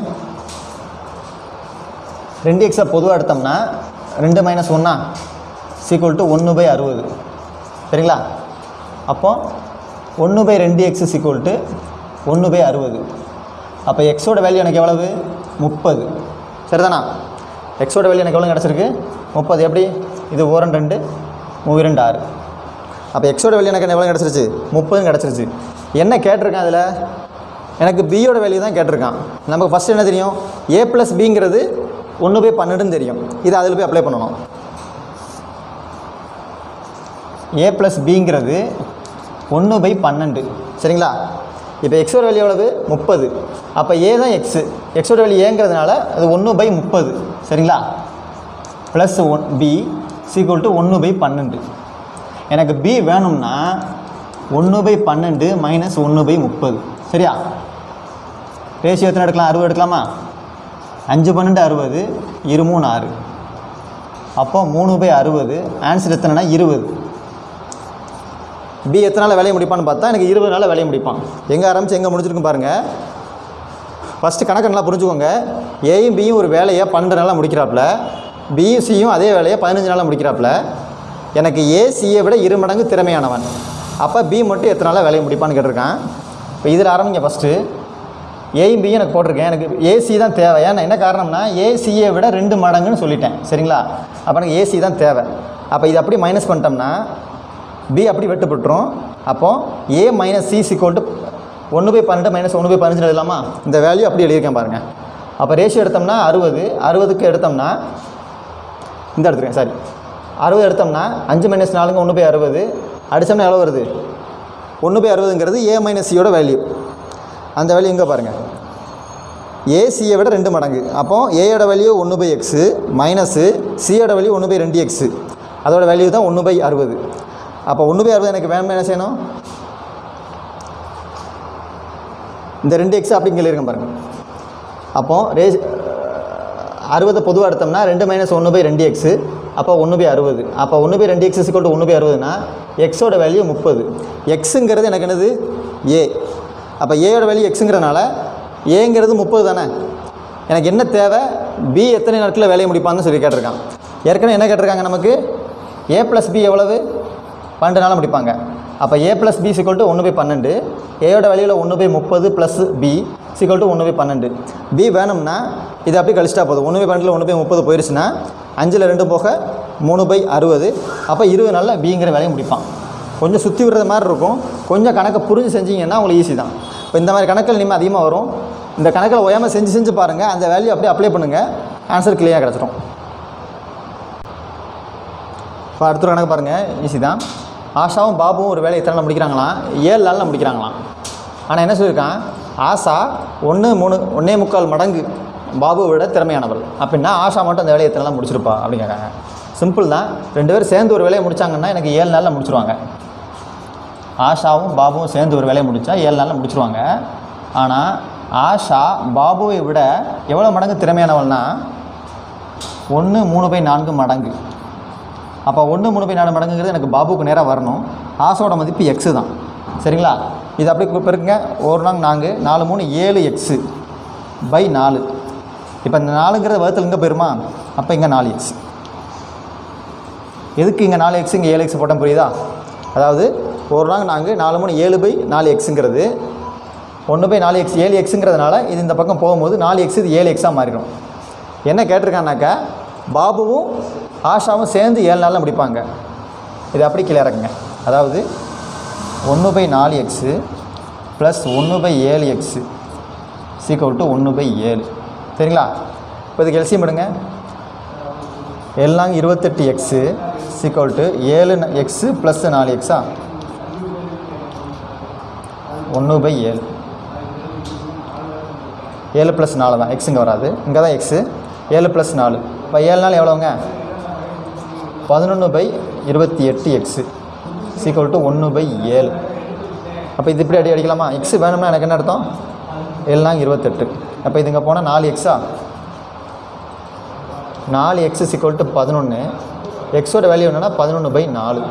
ரெண்டு எக்ஸை பொதுவாக எடுத்தோம்னா ரெண்டு மைனஸ் ஒன்றா சீக்குவல் டு ஒன்று பை அறுபது சரிங்களா அப்போ ஒன்று பை ரெண்டு எக்ஸ் சீக்குவல் டு ஒன்று பை அறுபது அப்போ எக்ஸோட வேல்யூ எனக்கு எவ்வளவு முப்பது சரிதானா எக்ஸோட வேல்யூ எனக்கு எவ்வளோ கிடச்சிருக்கு முப்பது எப்படி இது ஓரன் ரெண்டு மூவி ரெண்டு ஆறு அப்போ எக்ஸோட வேல்யூ எனக்கு எவ்வளோ கிடச்சிருச்சு முப்பதும் கிடச்சிருச்சு என்ன கேட்டிருக்கேன் அதில் எனக்கு பியோட வேல்யூ தான் கேட்டிருக்கான் நமக்கு ஃபஸ்ட்டு என்ன தெரியும் ஏ ப்ளஸ் பிங்கிறது ஒன்று பை பன்னெண்டுன்னு தெரியும் இது அதில் போய் அப்ளை பண்ணணும் ஏ ப்ளஸ் பிங்கிறது ஒன்று பை பன்னெண்டு சரிங்களா இப்போ எக்ஸோட வேல்யூ எவ்வளவு முப்பது அப்போ ஏ தான் எக்ஸு எக்ஸோட வேல்யூ ஏங்கிறதுனால அது ஒன்று பை முப்பது சரிங்களா plus one B equal to ஒன்று பை பன்னெண்டு எனக்கு பி வேணும்னா ஒன்று பை பன்னெண்டு மைனஸ் ஒன்று பை முப்பது சரியா ரேஷியோ எத்தனை எடுக்கலாம் அறுபது எடுக்கலாமா அஞ்சு பன்னெண்டு அறுபது இரு மூணு ஆறு அப்போ மூணு பை அறுபது ஆன்சர் எத்தனைனா இருபது பி எத்தனை நாள் வேலையை முடிப்பான்னு பார்த்தா எனக்கு இருபது நாள் வேலையை முடிப்பான் எங்கே ஆரம்பிச்சு எங்கே முடிச்சிருக்கும் பாருங்கள் ஃபஸ்ட்டு கணக்கு நல்லா புரிஞ்சுக்கோங்க ஏயும் பியும் ஒரு வேலையை பன்னெண்டு நாளாக முடிக்கிறாப்புல பியும் சியும் அதே வேலையை பதினஞ்சு நாளாக முடிக்கிறாப்புல எனக்கு ஏ சியை விட இரு மடங்கு திறமையானவன் அப்போ பி மட்டும் எத்தனை நாளாக வேலையை முடிப்பான்னு கேட்டிருக்கான் இப்போ இதில் ஆரம்பிங்க ஃபஸ்ட்டு ஏயும் பியும் எனக்கு போட்டிருக்கேன் எனக்கு ஏசி தான் தேவை ஏன்னா என்ன காரணம்னா ஏசியை விட ரெண்டு மடங்குன்னு சொல்லிட்டேன் சரிங்களா அப்போ எனக்கு ஏசி தான் தேவை அப்போ இது அப்படி மைனஸ் பண்ணிட்டோம்னா பி அப்படி வெட்டுப்பட்டுரும் அப்போ A minus C equal to ஒன்று பை பன்னெண்டு மைனஸ் ஒன்று பை பதினஞ்சு எழுதலாமா இந்த வேல்யூ அப்படி எழுதியிருக்கேன் பாருங்கள் அப்போ ரேஷியோ எடுத்தோம்னா அறுபது அறுபதுக்கு எடுத்தோம்னா இந்த எடுத்துருக்கேன் சாரி அறுபது எடுத்தோம்னா அஞ்சு மைனஸ் நாலுங்க ஒன்று பை அறுபது அடித்தோம்னா எவ்வளோ வருது ஒன்று பை அறுபதுங்கிறது ஏ மைனஸ் சியோட வேல்யூ அந்த வேல்யூ இங்கே பாருங்கள் ஏசியை விட ரெண்டு மடங்கு அப்போ ஏயோட வேல்யூ ஒன்று பை எக்ஸு மைனஸு சியோட வேல்யூ ஒன்று பை ரெண்டு எக்ஸு அதோட வேல்யூ தான் ஒன்று பை அறுபது அப்போ ஒன்று பை அறுபது எனக்கு வேணுமா என்ன செய்யணும் இந்த ரெண்டு எக்ஸ் அப்படி இங்கே இருக்க பாருங்கள் அப்போ ரேஸ் அறுபதை பொதுவாக எடுத்தோம்னா ரெண்டு மைனஸ் ஒன்று பை ரெண்டு எக்ஸு அப்போ ஒன்று பை அறுபது அப்போ ஒன்று பை ரெண்டு எக்ஸ் இக்குவல் ஒன்று பை அறுபதுனா எக்ஸோட வேல்யூ முப்பது எக்ஸுங்கிறது எனக்கு என்னது ஏ அப்போ ஏயோட வேல்யூ எக்ஸுங்கிறதுனால ஏங்கிறது முப்பது தானே எனக்கு என்ன தேவை பி எத்தனை நாட்களில் வேலையை முடிப்பான்னு சொல்லி கேட்டிருக்கான் ஏற்கனவே என்ன கேட்டிருக்காங்க நமக்கு ஏ ப்ளஸ் பி எவ்வளவு பன்னெண்டு நாளில் முடிப்பாங்க அப்போ A plus B equal to ஒன்று பை பன்னெண்டு ஏயோட வேல்யூவில் ஒன்று பை முப்பது ப்ளஸ் பி சிக்கல் டு ஒன்று பை பன்னெண்டு பி வேணும்னா இது அப்படியே கழிச்சிட்டா போதும் ஒன்று பை பன்னெண்டில் ஒன்று பை முப்பது போயிடுச்சுன்னா அஞ்சில் ரெண்டு போக மூணு பை அறுபது அப்போ இருபது நாளில் பிங்கிற வேலையை முடிப்பான் கொஞ்சம் சுற்றி விடுறது மாதிரி இருக்கும் கொஞ்சம் கணக்கை புரிஞ்சு செஞ்சீங்கன்னா உங்களுக்கு ஈஸி தான் இப்போ இந்த மாதிரி கணக்கில் இனிமேல் அதிகமாக வரும் இந்த கணக்கில் ஓயாமல் செஞ்சு செஞ்சு பாருங்கள் அந்த வேல்யூ அப்படியே அப்ளை பண்ணுங்கள் ஆன்சர் கிளியராக கிடச்சிரும் இப்போ அடுத்த ஒரு கணக்கு பாருங்கள் ஈஸி தான் ஆஷாவும் பாபுவும் ஒரு வேலையை எத்தனை நாள் முடிக்கிறாங்களாம் ஏழு நாளில் முடிக்கிறாங்களாம் ஆனால் என்ன சொல்லியிருக்கான் ஆஷா ஒன்று மூணு ஒன்றே முக்கால் மடங்கு பாபுவை விட திறமையானவள் அப்படின்னா ஆஷா மட்டும் அந்த வேலையை எத்தனை நாள் முடிச்சிருப்பா அப்படின்னு கேட்காங்க சிம்பிள் தான் ரெண்டு பேரும் சேர்ந்து ஒரு வேலையை முடிச்சாங்கன்னா எனக்கு ஏழு நாளில் முடிச்சிருவாங்க ஆஷாவும் பாபுவும் சேர்ந்து ஒரு வேலையை முடித்தா ஏழு நாளில் முடிச்சிருவாங்க ஆனால் ஆஷா பாபுவை விட எவ்வளோ மடங்கு திறமையானவள்னா ஒன்று மூணு பை நான்கு மடங்கு அப்போ ஒன்று மூணு பை நாலு மடங்குங்கிறது எனக்கு பாபுக்கு நேராக வரணும் ஆசோட மதிப்பு எக்ஸு தான் சரிங்களா இது அப்படியே பெருக்குங்க ஒரு நாள் நான்கு நாலு மூணு ஏழு எக்ஸு பை நாலு இப்போ இந்த நாலுங்கிறத வகுத்தில் இங்கே போயிருமா அப்போ இங்கே நாலு எக்ஸ் எதுக்கு இங்கே நாலு எக்ஸ் இங்கே ஏழு எக்ஸ் போட்டோம் புரியுதா அதாவது ஒரு நாள் நான்கு நாலு மூணு ஏழு பை நாலு எக்ஸுங்கிறது ஒன்று பை நாலு எக்ஸ் ஏழு எக்ஸுங்கிறதுனால இது இந்த பக்கம் போகும்போது நாலு எக்ஸ் இது ஏழு எக்ஸாக மாறிடும் என்ன கேட்டிருக்கானாக்கா பாபுவும் ஆஷாவும் சேர்ந்து ஏழு நாளில் முடிப்பாங்க இது அப்படி கீழே இறக்குங்க அதாவது ஒன்று பை நாலு எக்ஸு ப்ளஸ் ஒன்று பை ஏழு எக்ஸு சீக்கல் டு ஒன்று பை ஏழு சரிங்களா இப்போ இதுக்கு எல்சியம் எடுங்க எல்லாம் இருபத்தெட்டு எக்ஸு சீக்கல் டு ஏழு எக்ஸு ப்ளஸ் நாலு எக்ஸா ஒன்று பை ஏழு ஏழு ப்ளஸ் நாலு தான் எக்ஸ் இங்கே வராது இங்கே தான் எக்ஸு ஏழு ப்ளஸ் நாலு இப்போ ஏழு நாள் எவ்வளோங்க பதினொன்று பை இருபத்தி எட்டு எக்ஸு சீக்வல் டு ஒன்று பை ஏழு அப்போ இது இப்படி அடி அடிக்கலாமா எக்ஸ் வேணும்னா எனக்கு என்ன அர்த்தம் ஏழுனாங்க இருபத்தெட்டு அப்போ இது இங்கே போனால் நாலு எக்ஸா நாலு எக்ஸ் சிக்வல் டு பதினொன்று எக்ஸோட வேல்யூ என்னென்னா பதினொன்று பை நாலு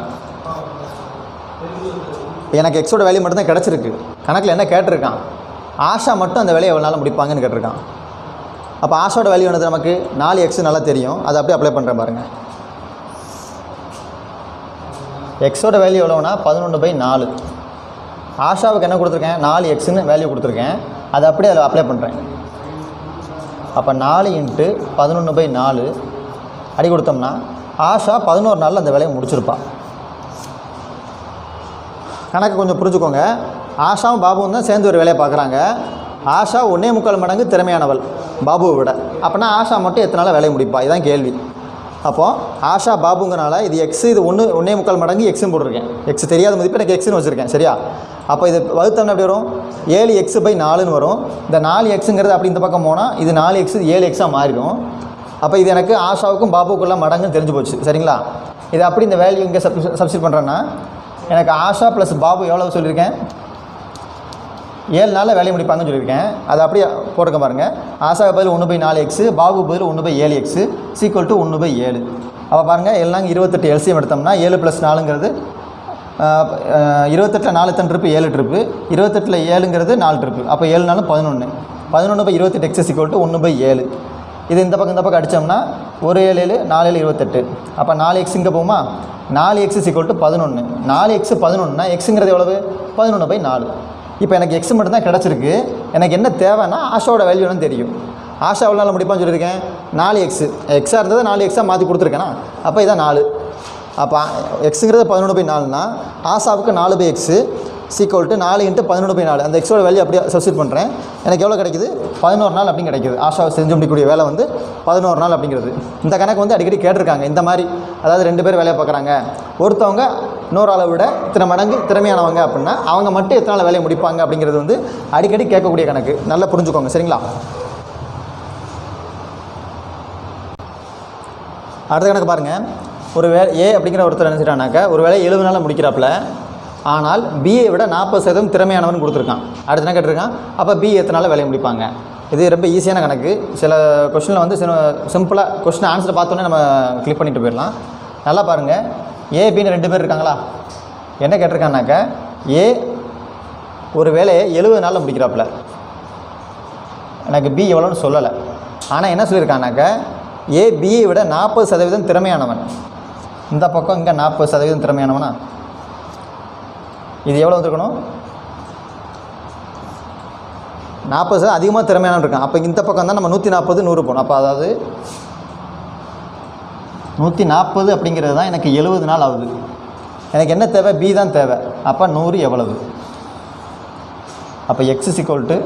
எனக்கு எக்ஸோட வேல்யூ மட்டும்தான் கிடச்சிருக்கு கணக்கில் என்ன கேட்டிருக்கான் ஆஷா மட்டும் அந்த வேலையை எவ்வளோ நாள் முடிப்பாங்கன்னு கேட்டிருக்கான் அப்போ ஆஷாவோட வேல்யூ என்னது நமக்கு நாலு எக்ஸ் நல்லா தெரியும் அதை அப்படியே அப்ளை பண்ணுறேன் பாருங்கள் எக்ஸோட வேல்யூ எவ்வளோனா பதினொன்று பை நாலு ஆஷாவுக்கு என்ன கொடுத்துருக்கேன் நாலு எக்ஸ்னு வேல்யூ கொடுத்துருக்கேன் அதை அப்படியே அதில் அப்ளை பண்ணுறேன் அப்போ நாலு இன்ட்டு பதினொன்று பை நாலு அடி கொடுத்தோம்னா ஆஷா பதினோரு நாளில் அந்த வேலையை முடிச்சிருப்பா கணக்கு கொஞ்சம் புரிஞ்சுக்கோங்க ஆஷாவும் பாபுவும் தான் சேர்ந்து ஒரு வேலையை பார்க்குறாங்க ஆஷா ஒன்றே முக்கால் மடங்கு திறமையானவள் பாபுவை விட அப்போனா ஆஷா மட்டும் எத்தனை நாள் வேலையை முடிப்பா இதுதான் கேள்வி அப்போது ஆஷா பாபுங்கனால இது எக்ஸ் இது ஒன்று ஒன்றே முக்கால் மடங்கு எக்ஸ்னு போட்டிருக்கேன் எக்ஸ் தெரியாத மதிப்பு எனக்கு எக்ஸ்னு வச்சுருக்கேன் சரியா அப்போ இது வகுத்தோம்னா எப்படி வரும் ஏழு எக்ஸ் பை நாலுன்னு வரும் இந்த நாலு எக்ஸுங்கிறது அப்படி இந்த பக்கம் போனால் இது நாலு எக்ஸ் ஏழு எக்ஸாக மாறிடும் அப்போ இது எனக்கு ஆஷாவுக்கும் பாபுக்குள்ள மடங்குன்னு தெரிஞ்சு போச்சு சரிங்களா இது அப்படி இந்த வேல்யூ இங்கே சப் சப்ஸ்டிட் பண்ணுறேன்னா எனக்கு ஆஷா ப்ளஸ் பாபு எவ்வளோ சொல்லியிருக்கேன் ஏழு நாளில் வேலையை முடிப்பாங்கன்னு சொல்லியிருக்கேன் அதை அப்படியே போட்டுக்க பாருங்கள் ஆஷாவுக்கு பதில் ஒன்று பை நாலு எக்ஸு பாபு பதில் ஒன்று பை ஏழு எக்ஸு சீக்குவல் டு ஒன்று பை ஏழு அப்போ பாருங்கள் எல்லாம் இருபத்தெட்டு எல்சியம் எடுத்தோம்னா ஏழு ப்ளஸ் நாலுங்கிறது இருபத்தெட்டில் நாலு தன் ட்ரிப்பு ஏழு ட்ரிப்பு இருபத்தெட்டில் ஏழுங்கிறது நாலு ட்ரிப்பு அப்போ ஏழு நாளும் பதினொன்று பதினொன்று பை இருபத்தெட்டு எக்ஸஸ் ஈக்குவல் டு ஒன்று பை ஏழு இது இந்த பக்கம் இந்த பக்கம் அடித்தோம்னா ஒரு ஏழு ஏழு நாலு ஏழு இருபத்தெட்டு அப்போ நாலு எக்ஸ் இங்கே போகுமா நாலு எக்ஸ் ஈக்குவல் டு பதினொன்று நாலு எக்ஸ் பதினொன்றுனா எக்ஸுங்கிறது எவ்வளவு பதினொன்று பை நாலு இப்போ எனக்கு எக்ஸ் மட்டும் தான் கிடச்சிருக்கு எனக்கு என்ன தேவைன்னா ஆஷாவோட வேல்யூன்னு தெரியும் ஆஷா எவ்வளோ நாள் முடிப்பான்னு சொல்லியிருக்கேன் நாலு எக்ஸு எக்ஸாக இருந்தது நாலு எக்ஸாக மாற்றி கொடுத்துருக்கேனா அப்போ இதான் நாலு அப்போ எக்ஸுங்கிறது பதினொன்று பை நாலுனா ஆசாவுக்கு நாலு பை எக்ஸு சீக்வல் டு நாலு இன்ட்டு பதினொன்று பை நாலு அந்த எக்ஸோட வேல்யூ அப்படியே சப்ஸ்டிட் பண்ணுறேன் எனக்கு எவ்வளோ கிடைக்குது பதினோரு நாள் அப்படின்னு கிடைக்குது ஆஷாவை செஞ்சு முடிக்கக்கூடிய வேலை வந்து பதினோரு நாள் அப்படிங்கிறது இந்த கணக்கு வந்து அடிக்கடி கேட்டிருக்காங்க இந்த மாதிரி அதாவது ரெண்டு பேர் வேலையை பார்க்குறாங்க ஒருத்தவங்க இன்னொரு ஆளை விட இத்தனை மடங்கு திறமையானவங்க அப்படின்னா அவங்க மட்டும் எத்தனை நாள் வேலையை முடிப்பாங்க அப்படிங்கிறது வந்து அடிக்கடி கேட்கக்கூடிய கணக்கு நல்லா புரிஞ்சுக்கோங்க சரிங்களா அடுத்த கணக்கு பாருங்கள் ஒரு வே ஏ அப்படிங்கிற ஒருத்தர் என்ன செய்கிறானாக்கா ஒரு வேலை எழுபது நாளில் முடிக்கிறாப்புல ஆனால் பிஏ விட நாற்பது சதவீதம் திறமையானவன் கொடுத்துருக்கான் அடுத்து என்ன கேட்டிருக்கான் அப்போ பி எத்தனை நாளில் வேலையை முடிப்பாங்க இது ரொம்ப ஈஸியான கணக்கு சில கொஷனில் வந்து சிம்பிளாக கொஷின் ஆன்சரை பார்த்தோன்னே நம்ம கிளிக் பண்ணிட்டு போயிடலாம் நல்லா பாருங்கள் ஏ பின்னு ரெண்டு பேர் இருக்காங்களா என்ன கேட்டிருக்கானாக்கா ஏ ஒரு வேலையை எழுபது நாளில் முடிக்கிறாப்புல எனக்கு பி எவ்வளோன்னு சொல்லலை ஆனால் என்ன சொல்லியிருக்கானாக்கா ஏ பியை விட நாற்பது சதவீதம் திறமையானவன் இந்த பக்கம் இங்கே நாற்பது சதவீதம் திறமையானவனா இது எவ்வளோ வந்திருக்கணும் நாற்பது சதவீதம் அதிகமாக திறமையானவன் இருக்கான் அப்போ இந்த பக்கம் தான் நம்ம நூற்றி நாற்பது நூறு போகணும் அப்போ அதாவது நூற்றி நாற்பது அப்படிங்கிறது தான் எனக்கு எழுபது நாள் ஆகுது எனக்கு என்ன தேவை பி தான் தேவை அப்போ நூறு எவ்வளவு அப்போ எக்ஸ் சிக்வல் டு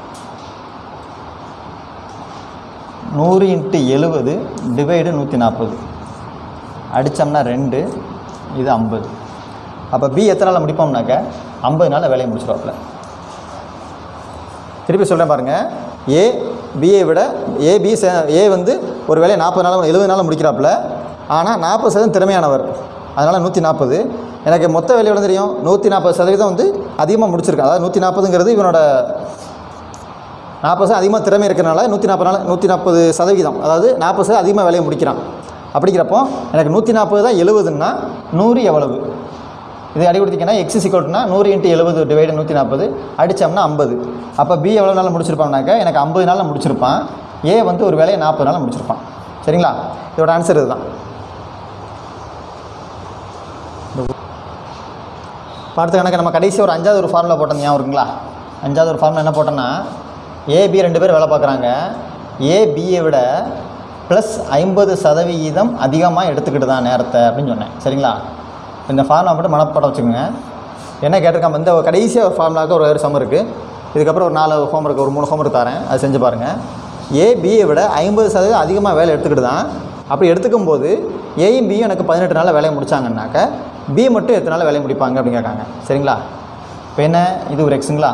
நூறு இன்ட்டு எழுபது டிவைடு நூற்றி நாற்பது அடித்தோம்னா ரெண்டு இது ஐம்பது அப்போ பி எத்தனை நாளில் முடிப்போம்னாக்க ஐம்பது நாளில் வேலையை முடிச்சிருவாப்புல திருப்பி சொல்கிறேன் பாருங்கள் ஏ பிஏ விட ஏ பி ஏ வந்து ஒரு வேலையை நாற்பது நாள் எழுபது நாளில் முடிக்கிறாப்புல ஆனால் நாற்பது சதவீதம் திறமையானவர் அதனால் நூற்றி நாற்பது எனக்கு மொத்த வேலை எவ்வளோ தெரியும் நூற்றி நாற்பது சதவீதம் வந்து அதிகமாக முடிச்சிருக்கேன் அதாவது நூற்றி நாற்பதுங்கிறது இவனோட நாற்பது சதவீதம் அதிகமாக திறமை இருக்கிறனால நூற்றி நாற்பது நாள் நூற்றி நாற்பது சதவிகிதம் அதாவது நாற்பது சதவீதம் அதிகமாக வேலையை முடிக்கிறான் அப்படிங்கிறப்போ எனக்கு நூற்றி நாற்பது தான் எழுபதுன்னா நூறு எவ்வளவு இது அடி கொடுத்தீங்கன்னா எக்ஸ் சிக்கோட்னா நூறு இன்ட்டு எழுபது டிவைடு நூற்றி நாற்பது அடித்தோம்னா ஐம்பது அப்போ பி எவ்வளோ நாளில் முடிச்சிருப்பான்னாக்கா எனக்கு ஐம்பது நாளில் முடிச்சிருப்பான் ஏ வந்து ஒரு வேலையை நாற்பது நாளில் முடிச்சிருப்பான் சரிங்களா இதோட ஆன்சர் இதுதான் பார்த்து கணக்கு நம்ம கடைசி ஒரு அஞ்சாவது ஒரு ஃபார்முலா போட்டோம் ஞாபகம் இருக்குங்களா அஞ்சாவது ஒரு ஃபார்முலா என்ன போட்டோன்னா ஏபி ரெண்டு பேர் வேலை பார்க்குறாங்க ஏபியை விட ப்ளஸ் ஐம்பது சதவிகிதம் அதிகமாக எடுத்துக்கிட்டு தான் நேரத்தை அப்படின்னு சொன்னேன் சரிங்களா இந்த ஃபார்முலா மட்டும் மனப்பாடம் வச்சுக்கோங்க என்ன கேட்டிருக்காம இந்த கடைசியாக ஒரு ஃபார்முலாவுக்கு ஒரு சம் இருக்குது இதுக்கப்புறம் ஒரு நாலு ஹோம்ஒர்க் ஒரு மூணு ஹோம்ஒர்க் தரேன் அது செஞ்சு பாருங்கள் ஏ பியை விட ஐம்பது சதவீதம் அதிகமாக வேலை எடுத்துக்கிட்டு தான் அப்படி எடுத்துக்கும் போது ஏயும் பியும் எனக்கு பதினெட்டு நாளில் வேலையை முடிச்சாங்கன்னாக்க பி மட்டும் எத்தனை நாள் வேலையை முடிப்பாங்க அப்படின்னு கேட்காங்க சரிங்களா இப்போ என்ன இது ஒரு எக்ஸுங்களா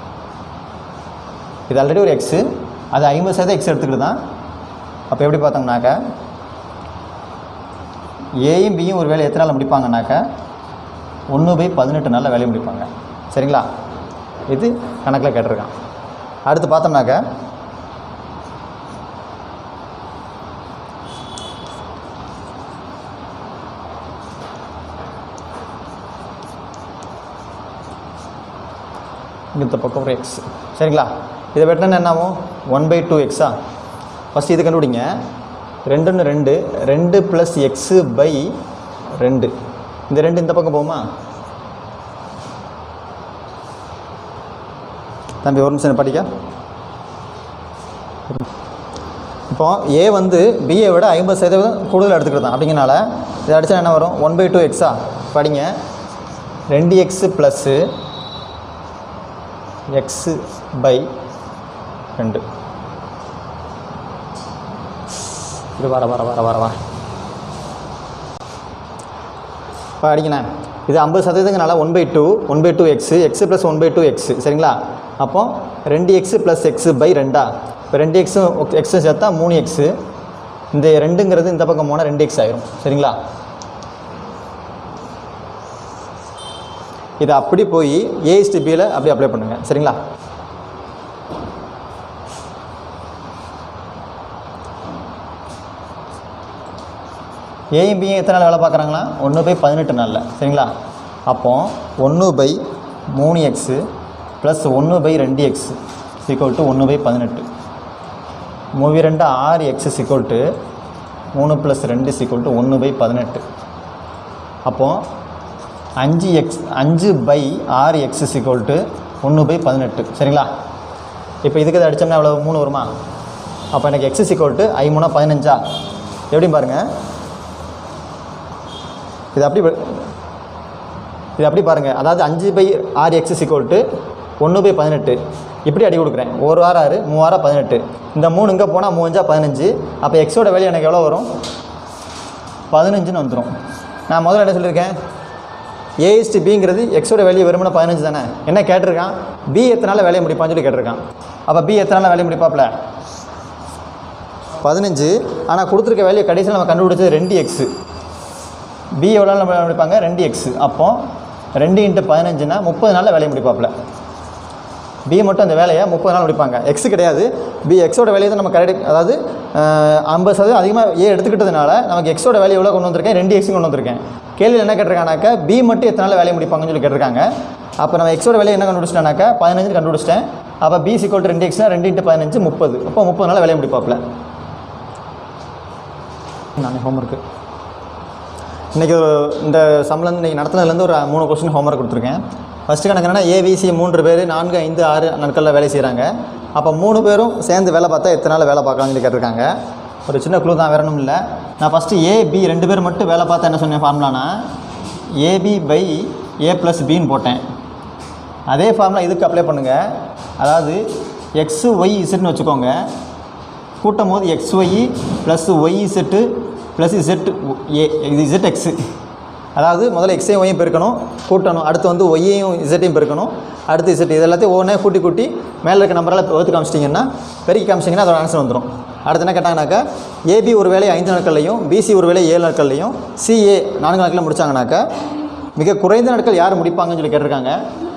இது ஆல்ரெடி ஒரு எக்ஸு அது ஐம்பது சதவீதம் எக்ஸ் எடுத்துக்கிட்டு தான் அப்போ எப்படி பார்த்தோம்னாக்க ஏயும் பியும் ஒரு வேலை எத்தனை நாளில் முடிப்பாங்கனாக்க ஒன்று பை பதினெட்டு நாளில் வேலையை முடிப்பாங்க சரிங்களா இது கணக்கில் கேட்டிருக்கான் அடுத்து பார்த்தோம்னாக்க இந்த பக்கம் ஒரு எக்ஸ் சரிங்களா இதை வெட்டினா என்ன ஆகும் ஒன் பை டூ எக்ஸா ஃபஸ்ட் இது கண்டுபிடிங்க ரெண்டுன்னு ரெண்டு ரெண்டு ப்ளஸ் எக்ஸு பை ரெண்டு இந்த ரெண்டு இந்த பக்கம் போகுமா தம்பி ஒரு நிமிஷம் படிக்க இப்போ ஏ வந்து பிஏ விட ஐம்பது சதவீதம் கூடுதல் எடுத்துக்கிட்டு அப்படிங்கனால இதை அடித்தா என்ன வரும் ஒன் பை டூ எக்ஸா படிங்க ரெண்டு எக்ஸு ப்ளஸ்ஸு எக்ஸு பை ரெண்டு இது வர வர வர வர வர இப்போ அடிக்கணேன் இது ஐம்பது சதவீதங்கனால one by two one by two x x plus one by two x சரிங்களா அப்போ ரெண்டு எக்ஸு ப்ளஸ் எக்ஸு பை ரெண்டா இப்போ ரெண்டு எக்ஸும் எக்ஸும் சேர்த்தா மூணு எக்ஸு இந்த ரெண்டுங்கிறது இந்த பக்கம் போனால் ரெண்டு எக்ஸ் ஆயிரும் சரிங்களா இதை அப்படி போய் ஏஎஸ்டி பியில் அப்படி அப்ளை பண்ணுங்கள் சரிங்களா ஏயும் பியும் எத்தனை நாள் வேலை பார்க்குறாங்களா ஒன்று பை பதினெட்டு நாளில் சரிங்களா அப்போ ஒன்று பை மூணு எக்ஸு ப்ளஸ் ஒன்று பை ரெண்டு எக்ஸ் சிக்கோல் டு ஒன்று பை பதினெட்டு மூவி ரெண்டு ஆறு எக்ஸ் சிக்கோல் டு மூணு ப்ளஸ் ரெண்டு சிக்கோல் டு ஒன்று பை பதினெட்டு அப்போது அஞ்சு எக்ஸ் அஞ்சு பை ஆறு எக்ஸ் சிக்கோல் டு ஒன்று பை பதினெட்டு சரிங்களா இப்போ இதுக்கு இதை அடித்தோம்னா எவ்வளோ மூணு வருமா அப்போ எனக்கு எக்ஸ் சிக்கோல் டு ஐ மூணா பதினஞ்சா எப்படின்னு பாருங்கள் இது அப்படி ப- இது அப்படி பாருங்கள் அதாவது அஞ்சு பை ஆறு எக்ஸ் சிக்கோல் டு ஒன்று பை பதினெட்டு இப்படி அடி கொடுக்குறேன் ஒரு வாரம் ஆறு மூவாயிரம் பதினெட்டு இந்த மூணு இங்கே போனால் மூவஞ்சா பதினஞ்சு அப்போ எக்ஸோட வேல்யூ எனக்கு எவ்வளோ வரும் பதினஞ்சுன்னு வந்துடும் நான் முதல்ல என்ன சொல்லியிருக்கேன் ஏஎஸ்டி பிங்கிறது எக்ஸோட வேல்யூ வெறுமனே பதினஞ்சு தானே என்ன கேட்டிருக்கான் பி எத்தனை நாள் வேலையை முடிப்பான்னு சொல்லி கேட்டிருக்கான் அப்போ பி எத்தனை நாள் வேலையை முடிப்பாப்ல பதினஞ்சு ஆனால் கொடுத்துருக்க வேல்யூ கடைசியில் நம்ம கண்டுபிடிச்சது ரெண்டு எக்ஸு பி எவ்வளோ நாள் வேலை முடிப்பாங்க ரெண்டு எக்ஸு அப்போ ரெண்டு இன்ட்டு பதினஞ்சுனா முப்பது நாளில் வேலையை முடிப்பாப்புல பி மட்டும் அந்த வேலையை முப்பது நாள் முடிப்பாங்க எக்ஸ் கிடையாது பி எக்ஸோட வேலையை தான் நம்ம கரெக்ட் அதாவது ஐம்பது சதவீதம் அதிகமாக ஏ எடுத்துக்கிட்டதுனால நமக்கு எக்ஸோட வேலையை எவ்வளோ கொண்டு வந்திருக்கேன் ரெண்டு எக்ஸும் கொண்டு வந்திருக்கேன் கேள்வியில் என்ன கேட்டிருக்கானாக்கா பி மட்டும் எத்தனை நாள் வேலையை முடிப்பாங்கன்னு சொல்லி கேட்டிருக்காங்க அப்போ நம்ம எக்ஸோட வேலையை என்ன கண்டுபிடிச்சிட்டேனாக்கா பதினஞ்சு கண்டுபிடிச்சிட்டேன் அப்போ பி சிக்கோல் ரெண்டு எக்ஸ்னா ரெண்டு இன்ட்டு பதினஞ்சு முப்பது அப்போ முப்பது நாள் வேலையை முடிப்பாப்புல நான் ஹோம்ஒர்க்கு இன்றைக்கி ஒரு இந்த சம்பளம் இன்றைக்கி நடத்துனதுலேருந்து ஒரு மூணு கொஸ்டின் ஹோம்ஒர்க் கொடுத்துருக்கேன் ஃபஸ்ட்டு கணக்கு என்னன்னா ஏபிசி மூன்று பேர் நான்கு ஐந்து ஆறு நாட்களில் வேலை செய்கிறாங்க அப்போ மூணு பேரும் சேர்ந்து வேலை பார்த்தா எத்தனை நாள் வேலை பார்க்கலாம்னு சொல்லி கேட்டிருக்காங்க ஒரு சின்ன குழு தான் வேற ஒன்றும் இல்லை நான் ஃபஸ்ட்டு ஏபி ரெண்டு பேர் மட்டும் வேலை பார்த்தா என்ன சொன்னேன் ஃபார்முலானா ஏபி பை ஏ ப்ளஸ் பின்னு போட்டேன் அதே ஃபார்முலா இதுக்கு அப்ளை பண்ணுங்கள் அதாவது எக்ஸு ஒய் இசட்னு வச்சுக்கோங்க கூட்டும் போது x y plus y z plus z A இது இசட் எக்ஸு அதாவது முதல்ல எக்ஸையும் ஒய்யும் பெருக்கணும் கூட்டணும் அடுத்து வந்து ஒய்யையும் இசட்டையும் பெருக்கணும் அடுத்து இசட் இது எல்லாத்தையும் ஒவ்வொன்றே கூட்டி கூட்டி மேலே இருக்க நம்பரால் ஒத்து காமிச்சிட்டிங்கன்னா பெருக்கி காமிச்சிட்டிங்கன்னா அதோட ஆன்சர் வந்துடும் அடுத்து என்ன கேட்டாங்கனாக்கா ஏபி ஒரு வேலை ஐந்து நாட்கள்லையும் பிசி ஒரு வேலை ஏழு நாட்கள்லையும் சிஏ நான்கு நாட்களில் முடிச்சாங்கனாக்கா மிக குறைந்த நாட்கள் யார் முடிப்பாங்கன்னு சொல்லி கேட்டிருக்காங்க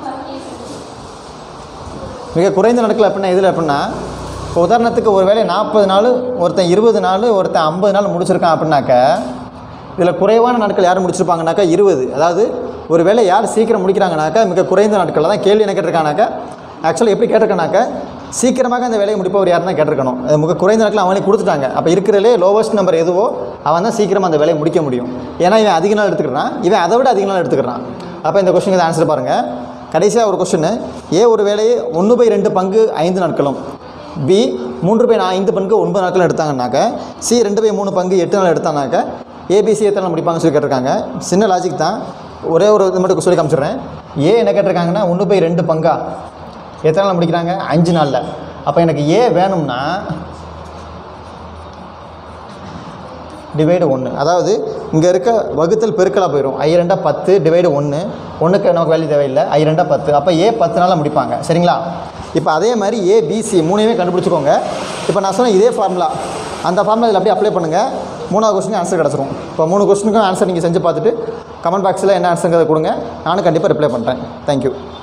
மிக குறைந்த நாட்கள் அப்படின்னா இதில் அப்படின்னா இப்போ உதாரணத்துக்கு ஒரு வேளை நாற்பது நாள் ஒருத்தன் இருபது நாள் ஒருத்தன் ஐம்பது நாள் முடிச்சிருக்கான் அப்படின்னாக்க இதில் குறைவான நாட்கள் யார் முடிச்சிருப்பாங்கனாக்கா இருபது அதாவது ஒரு வேளை யார் சீக்கிரம் முடிக்கிறாங்கனாக்கா மிக குறைந்த நாட்களில் தான் கேள்வி என்ன கேட்டிருக்கானாக்கா ஆக்சுவலாக எப்படி கேட்டிருக்கானாக்கா சீக்கிரமாக அந்த வேலையை முடிப்பவர் யாருன்னா கேட்டிருக்கணும் அது மிக குறைந்த நாட்கள் அவனே கொடுத்துட்டாங்க அப்போ இருக்கிறதுலே லோவஸ்ட் நம்பர் எதுவோ அவன் தான் சீக்கிரமாக அந்த வேலையை முடிக்க முடியும் ஏன்னா இவன் அதிக நாள் எடுத்துக்கிறான் இவன் அதை விட அதிக நாள் எடுத்துக்கிறான் அப்போ இந்த கொஸ்டினுக்கு ஆன்சர் பாருங்கள் கடைசியாக ஒரு கொஸ்டின் ஏ ஒரு வேலையை ஒன்று பை ரெண்டு பங்கு ஐந்து நாட்களும் பி மூன்று பை நான் ஐந்து பங்கு ஒன்பது நாட்கள் எடுத்தாங்கன்னாக்க சி ரெண்டு பை மூணு பங்கு எட்டு நாள் எடுத்தாங்கனாக்க ஏபிசி எத்தனை நாள் முடிப்பாங்கன்னு சொல்லி கேட்டிருக்காங்க சின்ன லாஜிக் தான் ஒரே ஒரு இது மட்டும் சொல்லி காமிச்சிடுறேன் ஏ என்ன கேட்டிருக்காங்கன்னா ஒன்று பை ரெண்டு பங்கா எத்தனை நாள் முடிக்கிறாங்க அஞ்சு நாளில் அப்போ எனக்கு ஏ வேணும்னா டிவைடு ஒன்று அதாவது இங்கே இருக்க வகுத்தல் பெருக்கலாக போயிடும் ஐ ரெண்டா பத்து டிவைடு ஒன்று ஒன்றுக்கு நமக்கு வேல்யூ தேவையில்லை ஐ ரெண்டா பத்து அப்போ ஏ பத்து நாளில் முடிப்பாங்க சரிங்களா இப்போ அதே மாதிரி ஏ பிசி மூணையுமே கண்டுபிடிச்சிக்கோங்க இப்போ நான் சொன்ன இதே ஃபார்முலா அந்த ஃபார்முலா இதில் அப்படியே அப்ளை பண்ணுங்கள் மூணாவது கொஸ்டினுக்கு ஆன்சர் கிடச்சிரும் இப்போ மூணு கொஸ்டினுக்கும் ஆன்சர் நீங்கள் செஞ்சு பார்த்துட்டு கமெண்ட் பாக்ஸில் என்ன ஆன்சருங்கிறத கொடுங்க நானும் கண்டிப்பாக ரிப்ளை பண்ணுறேன் தேங்க்யூ